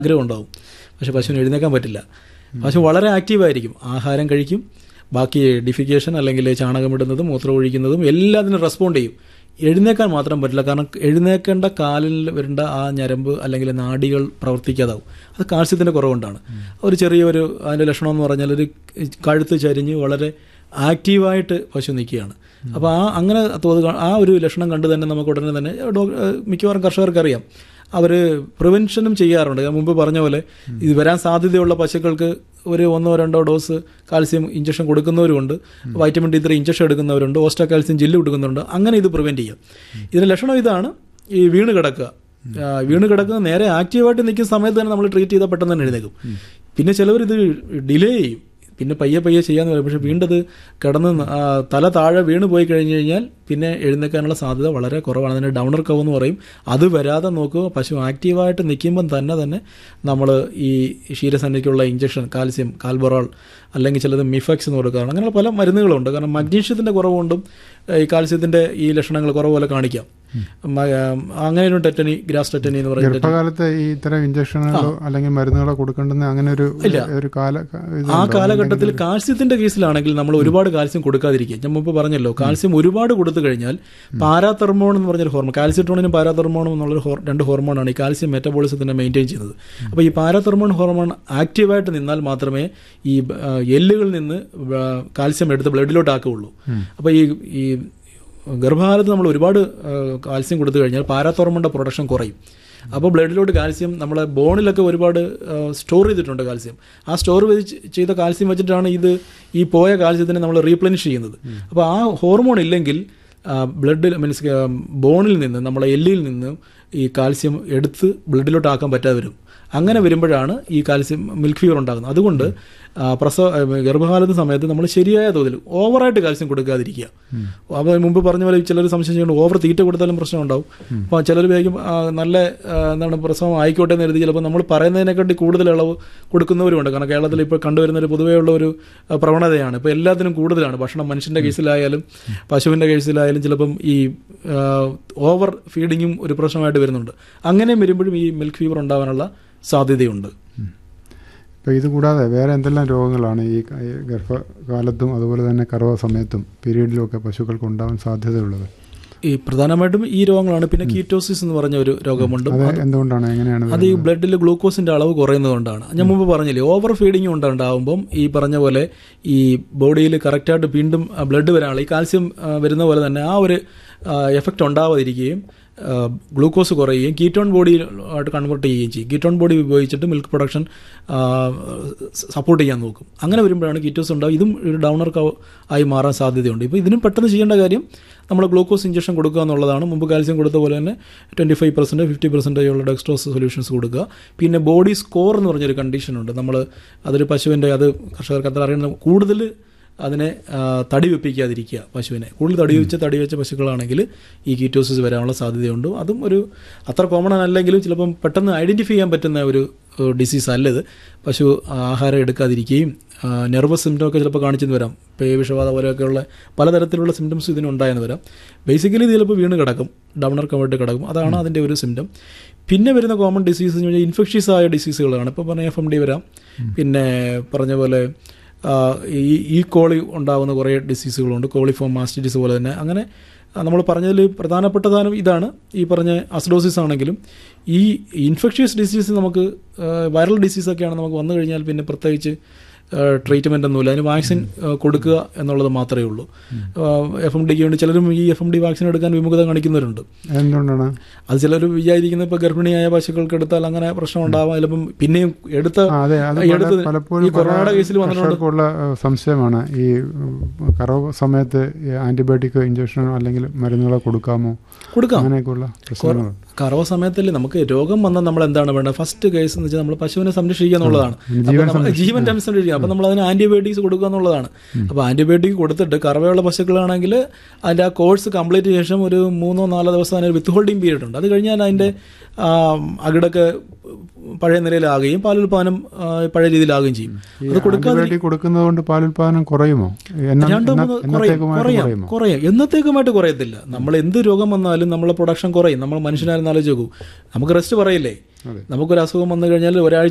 ആഗ്രഹം ഉണ്ടാവും പക്ഷെ പശുവിന് എഴുന്നേക്കാൻ പറ്റില്ല പശു വളരെ ആക്റ്റീവായിരിക്കും ആഹാരം കഴിക്കും ബാക്കി ഡിഫിക്കേഷൻ അല്ലെങ്കിൽ ചാണകമിടുന്നതും മൂത്രം ഒഴിക്കുന്നതും എല്ലാത്തിനും റെസ്പോണ്ട് ചെയ്യും എഴുന്നേക്കാൻ മാത്രം പറ്റില്ല കാരണം എഴുന്നേക്കേണ്ട കാലിൽ വരേണ്ട ആ ഞരമ്പ് അല്ലെങ്കിൽ നാഡികൾ പ്രവർത്തിക്കാതാവും അത് കാൽസ്യത്തിൻ്റെ കുറവുകൊണ്ടാണ് ഒരു ചെറിയൊരു അതിൻ്റെ ലക്ഷണം എന്ന് പറഞ്ഞാൽ ഒരു കഴുത്ത് ചരിഞ്ഞ് വളരെ ആക്റ്റീവായിട്ട് പശു നിൽക്കുകയാണ് അപ്പോൾ ആ അങ്ങനെ തോത് ആ ഒരു ലക്ഷണം കണ്ട് തന്നെ നമുക്ക് ഉടനെ തന്നെ ഡോ മിക്കവാറും കർഷകർക്ക് അറിയാം അവർ പ്രിവെൻഷനും ചെയ്യാറുണ്ട് ഞാൻ മുമ്പ് പറഞ്ഞ പോലെ ഇത് വരാൻ സാധ്യതയുള്ള പശുക്കൾക്ക് ഒരു ഒന്നോ രണ്ടോ ഡോസ് കാൽസ്യം ഇഞ്ചക്ഷൻ കൊടുക്കുന്നവരുണ്ട് വൈറ്റമിൻ ഡി ത്രീ ഇഞ്ചക്ഷൻ എടുക്കുന്നവരുണ്ട് ഓസ്റ്റാ കാൽസ്യം ജില്ല് കൊടുക്കുന്നുണ്ട് അങ്ങനെ ഇത് പ്രിവെൻറ്റ് ചെയ്യാം ഇതിൻ്റെ ലക്ഷണം ഇതാണ് ഈ വീണ് കിടക്കുക ആ, വീണ് കിടക്കുന്ന നേരെ ആക്റ്റീവായിട്ട് നിൽക്കുന്ന സമയത്ത് തന്നെ നമ്മൾ ട്രീറ്റ് ചെയ്താൽ പെട്ടെന്ന് തന്നെ എഴുന്നേക്കും പിന്നെ ചിലവർ ഇത് ഡിലേ ചെയ്യും പിന്നെ പയ്യെ പയ്യെ ചെയ്യാന്ന് പറയും പക്ഷെ വീണ്ടത് കിടന്ന് ആ, തല താഴെ വീണ് പോയി കഴിഞ്ഞ് കഴിഞ്ഞാൽ പിന്നെ എഴുന്നേക്കാനുള്ള സാധ്യത വളരെ കുറവാണ് അതിന് ഡൗണർ കവ് എന്ന് പറയും അത് വരാതെ നോക്കുക പശു ആക്റ്റീവായിട്ട് നിൽക്കുമ്പം തന്നെ തന്നെ നമ്മൾ ഈ ക്ഷീരസന്നിക്കുള്ള ഇഞ്ചക്ഷൻ കാൽസ്യം കാൽബറോൾ അല്ലെങ്കിൽ ചിലത് മിഫക്സ് എന്ന് കൊടുക്കാറുണ്ട് അങ്ങനെയുള്ള പല മരുന്നുകളുണ്ട് കാരണം മഗ്നീഷ്യത്തിൻ്റെ കുറവുകൊണ്ടും ഈ കാൽസ്യത്തിൻ്റെ ഈ ലക്ഷണങ്ങൾ കുറവ് പോലെ കാണിക്കാം മ- അങ്ങനെ ഒരു ടെറ്റനി ഗ്രാസ് ടെറ്റനി എന്ന് പറയുന്നത് ഗർഭകാലത്ത് ഈ ഇത്തരം ഇഞ്ചക്ഷനുകളോ അല്ലെങ്കിൽ മരുന്നുകളോ കൊടുക്കേണ്ടെന്ന് അങ്ങനെ ഒരു ഒരു കാല ഇത് ആ കാലഘട്ടത്തിൽ കാൽസ്യത്തിന്റെ കേസിലാണെങ്കിൽ നമ്മൾ ഒരുപാട് കാൽസ്യം കൊടുക്കാതിരിക്കുക ഞാൻ മുമ്പ് പറഞ്ഞല്ലോ കാൽസ്യം ഒരുപാട് കൊടുത്തു കഴിഞ്ഞാൽ പാരാതെർമോൺ എന്ന് പറഞ്ഞൊരു ഹോർമോൺ കാൽസ്യട്രോണിനും പാരാതെർമോണും എന്നുള്ളൊരു ഹോർ- രണ്ട് ഹോർമോണാണ് ഈ കാൽസ്യം മെറ്റബോളിസത്തിനെ മെയിൻറ്റെയിൻ ചെയ്യുന്നത് അപ്പോൾ ഈ പാരാതെർമോൺ ഹോർമോൺ ആക്റ്റീവായിട്ട് നിന്നാൽ മാത്രമേ ഈ ആ, എല്ലുകളിൽ നിന്ന് ആ, കാൽസ്യം എടുത്ത് ബ്ലഡിലോട്ട് ആക്കുകയുള്ളൂ അപ്പോൾ ഈ ഈ ഗർഭകാലത്ത് നമ്മൾ ഒരുപാട് ആ, കാൽസ്യം കൊടുത്തു കഴിഞ്ഞാൽ പാരാത്തോർമോണിൻ്റെ പ്രൊഡക്ഷൻ കുറയും അപ്പോൾ ബ്ലഡിലോട്ട് കാൽസ്യം നമ്മളെ ബോണിലൊക്കെ ഒരുപാട് സ്റ്റോർ ചെയ്തിട്ടുണ്ട് കാൽസ്യം ആ സ്റ്റോർ ചെയ്ത കാൽസ്യം വെച്ചിട്ടാണ് ഇത് ഈ പോയ കാൽസ്യത്തിനെ നമ്മൾ റീപ്ലനിഷ് ചെയ്യുന്നത് അപ്പോൾ ആ ഹോർമോൺ ഇല്ലെങ്കിൽ ബ്ലഡിൽ മീൻസ് ബോണിൽ നിന്ന് നമ്മളെ എല്ലിൽ നിന്ന് ഈ കാൽസ്യം എടുത്ത് ബ്ലഡിലോട്ട് ആക്കാൻ പറ്റാതെ വരും അങ്ങനെ വരുമ്പോഴാണ് ഈ കാൽസ്യം മിൽക്ക് ഫീവർ ഉണ്ടാകുന്നത് അതുകൊണ്ട് ആ, പ്രസവ ആ, ഗർഭകാലത്ത് സമയത്ത് നമ്മൾ ശരിയായ തോതിൽ ഓവറായിട്ട് കാൽസ്യം കൊടുക്കാതിരിക്കുക അപ്പോൾ മുമ്പ് പറഞ്ഞ പോലെ ചിലർ സംശയം ചെയ്യുന്നുണ്ട് ഓവർ തീറ്റ കൊടുത്താലും പ്രശ്നം ഉണ്ടാവും അപ്പോൾ ചിലർ വിചാരിക്കും ആ, നല്ല ആ, എന്താണ് പ്രസവം ആയിക്കോട്ടെ എന്ന് കരുതി ചിലപ്പോൾ നമ്മൾ പറയുന്നതിനെക്കാട്ടി കൂടുതൽ ഇളവ് കൊടുക്കുന്നവരുമുണ്ട് കാരണം കേരളത്തിൽ ഇപ്പോൾ കണ്ടുവരുന്ന ഒരു പൊതുവെയുള്ള ഒരു ആ, പ്രവണതയാണ് ഇപ്പോൾ എല്ലാത്തിനും കൂടുതലാണ് ഭക്ഷണം മനുഷ്യൻ്റെ കേസിലായാലും പശുവിൻ്റെ കേസിലായാലും ചിലപ്പം ഈ ഓവർ ഫീഡിങ്ങും ഒരു പ്രശ്നമായിട്ട് വരുന്നുണ്ട് അങ്ങനെ വരുമ്പോഴും ഈ മിൽക്ക് ഫീവർ ഉണ്ടാവാനുള്ള സാധ്യതയുണ്ട് ഇപ്പം ഇത് കൂടാതെ വേറെ എന്തെല്ലാം രോഗങ്ങളാണ് ഈ ക- ഈ ഗർഭകാലത്തും അതുപോലെ തന്നെ കറവ സമയത്തും പീരീഡിലും ഒക്കെ പശുക്കൾക്ക് ഉണ്ടാവാൻ സാധ്യതയുള്ളത് ഈ പ്രധാനമായിട്ടും ഈ രോഗങ്ങളാണ് പിന്നെ കീറ്റോസിസ് എന്ന് പറഞ്ഞ ഒരു രോഗമുണ്ട് അത് എന്തുകൊണ്ടാണ് എങ്ങനെയാണ് അത് ഈ ബ്ലഡിൽ ഗ്ലൂക്കോസിന്റെ അളവ് കുറയുന്നതുകൊണ്ടാണ് ഞാൻ മുമ്പ് പറഞ്ഞില്ലേ ഓവർ ഫീഡിങ് ഉണ്ടാകുമ്പം ഈ പറഞ്ഞ പോലെ ഈ ബോഡിയിൽ കറക്റ്റായിട്ട് വീണ്ടും ബ്ലഡ് വരാനുള്ള ഈ കാൽസ്യം ആ, വരുന്ന പോലെ തന്നെ ആ ഒരു എഫക്റ്റ് ഉണ്ടാവാതിരിക്കുകയും ഗ്ലൂക്കോസ് കുറയുകയും കീറ്റോൺ ബോഡി ആയിട്ട് കൺവേർട്ട് ചെയ്യുകയും ചെയ്യും കീറ്റോൺ ബോഡി ഉപയോഗിച്ചിട്ട് മിൽക്ക് പ്രൊഡക്ഷൻ സപ്പോർട്ട് ചെയ്യാൻ നോക്കും അങ്ങനെ വരുമ്പോഴാണ് കീറ്റോസ് ഉണ്ടാവും ഇതും ഒരു ഡൗണർ കവ് ആയി മാറാൻ സാധ്യതയുണ്ട് ഇപ്പോൾ ഇതിനും പെട്ടെന്ന് ചെയ്യേണ്ട കാര്യം നമ്മൾ ഗ്ലൂക്കോസ് ഇഞ്ചക്ഷൻ കൊടുക്കുക എന്നുള്ളതാണ് മുമ്പ് കാൽസ്യം കൊടുത്ത പോലെ തന്നെ twenty five percent fifty percentage ഉള്ള ഡെക്സ്ട്രോസ് സൊല്യൂഷൻസ് കൊടുക്കുക പിന്നെ ബോഡി സ്കോർ എന്ന് പറഞ്ഞൊരു കണ്ടീഷനുണ്ട് നമ്മൾ അതൊരു പശുവിൻ്റെ അത് കർഷകർക്ക് അത്ര അറിയുന്ന കൂടുതൽ അതിനെ ആ, തടി വെപ്പിക്കാതിരിക്കുക പശുവിനെ കൂടുതൽ തടി വെച്ച് തടി വെച്ച പശുക്കളാണെങ്കിൽ ഈ കീറ്റോസിസ് വരാനുള്ള സാധ്യതയുണ്ട് അതും ഒരു അത്ര കോമൺ അല്ലെങ്കിലും ചിലപ്പം പെട്ടെന്ന് ഐഡൻറ്റിഫൈ ചെയ്യാൻ പറ്റുന്ന ഒരു ഡിസീസ് അല്ലത് പശു ആഹാരം എടുക്കാതിരിക്കുകയും നെർവസ് സിംറ്റം ഒക്കെ ചിലപ്പോൾ കാണിച്ചെന്ന് വരാം പേ വിഷബാധ പോലെയൊക്കെയുള്ള പലതരത്തിലുള്ള സിംറ്റംസ് ഇതിനുണ്ടായെന്ന് വരാം ബേസിക്കലി ഇത് ചിലപ്പോൾ വീണ് കിടക്കും ഡൗണർ കവേർട്ട് കിടക്കും അതാണ് അതിൻ്റെ ഒരു സിംറ്റം പിന്നെ വരുന്ന കോമൺ ഡിസീസ് എന്ന് പറഞ്ഞാൽ ഇൻഫെക്ഷ്യസ് ആയ ഡിസീസുകളാണ് ഇപ്പോൾ പറഞ്ഞ എഫ് എം ഡി വരാം പിന്നെ പറഞ്ഞ പോലെ ആ, ഈ ഈ കോളി ഉണ്ടാകുന്ന കുറേ ഡിസീസുകളുണ്ട് കോളിഫോം മാസ്റ്റിഡിസ് പോലെ തന്നെ അങ്ങനെ നമ്മൾ പറഞ്ഞതിൽ പ്രധാനപ്പെട്ട സാധനം ഇതാണ് ഈ പറഞ്ഞ അസിഡോസിസ് ആണെങ്കിലും ഈ ഇൻഫെക്ഷ്യസ് ഡിസീസ് നമുക്ക് വൈറൽ ഡിസീസൊക്കെയാണ് നമുക്ക് വന്നു കഴിഞ്ഞാൽ പിന്നെ പ്രത്യേകിച്ച് ട്രീറ്റ്മെൻ്റ് ഒന്നുമില്ല അതിന് വാക്സിൻ കൊടുക്കുക എന്നുള്ളത് മാത്രമേ ഉള്ളൂ എഫ് എം ഡിക്ക് വേണ്ടി ചിലരും ഈ എഫ് എം ഡി വാക്സിൻ എടുക്കാൻ വിമുഖത കാണിക്കുന്നവരുണ്ട് എന്തുകൊണ്ടാണ് അത് ചിലർ വിചാരിക്കുന്നത് ഇപ്പോൾ ഗർഭിണിയായ പശുക്കൾക്ക് എടുത്താൽ അങ്ങനെ പ്രശ്നം ഉണ്ടാവാം ചിലപ്പം പിന്നെയും എടുത്ത ആ, അതെ അത് ഈ പല- എടുത്ത് പലപ്പോഴും ഈ കൊറോണയുടെ കേസിൽ വന്നിട്ടുണ്ട് കർഷകർക്കുള്ള ഏഹ്, സംശയമാണ് ഈ ഉം, കറവ് സമയത്ത് ഈ ആന്റിബയോട്ടിക് ഇഞ്ചക്ഷനോ അല്ലെങ്കിൽ മരുന്നുകളോ കൊടുക്കാമോ കൊടുക്കാം അങ്ങനെയൊക്കെയുള്ള പ്രശ്നങ്ങൾ കറവ സമയത്തല്ലേ നമുക്ക് രോഗം വന്നാൽ നമ്മൾ എന്താണ് വേണ്ടത് ഫസ്റ്റ് കേസ് എന്ന് വെച്ചാൽ നമ്മൾ പശുവിനെ സംരക്ഷിക്കുക എന്നുള്ളതാണ് ജീവൻ അപ്പോൾ നമ്മൾ ജീവൻ സംരക്ഷിക്കുക അപ്പോൾ നമ്മൾ അതിന് ആന്റിബയോട്ടിക്സ് കൊടുക്കുക എന്നുള്ളതാണ് അപ്പോൾ ആന്റിബയോട്ടിക് കൊടുത്തിട്ട് കറവയുള്ള പശുക്കളാണെങ്കിൽ അതിൻ്റെ ആ കോഴ്സ് കംപ്ലീറ്റ് ശേഷം ഒരു മൂന്നോ നാലോ ദിവസം അതിന് വിത്ത് ഹോൾഡിംഗ് പീരീഡ് ഉണ്ട് അത് കഴിഞ്ഞാൽ അതിൻ്റെ ആ, അകിടൊക്കെ പഴയ നിലയിലാകുകയും പാലുൽപാദനം ആ, പഴയ രീതിയിലാകുകയും ചെയ്യും അത് കൊടുക്കാതെ ആന്റിബയോട്ടിക് കൊടുക്കുന്നത് കൊണ്ട് പാലുൽപാദനം കുറയുമോ എന്ന- രണ്ട് എന്ന- മൂന്ന് കുറയും എന്നത്തേക്കുമായിട്ട് കുറയാം കുറയുമോ കുറയും എന്നത്തേക്കുമായിട്ട് കുറയത്തില്ല നമ്മൾ എന്ത് രോഗം വന്നാലും നമ്മളെ പ്രൊഡക്ഷൻ കുറയും നമ്മൾ മനുഷ്യനായിരുന്നു ആലോചിച്ച് നോക്കൂ നമുക്ക് റെസ്റ്റ് പറയില്ലേ അതെ. നമുക്കൊരു അസുഖം വന്നു കഴിഞ്ഞാൽ ഒരാഴ്ച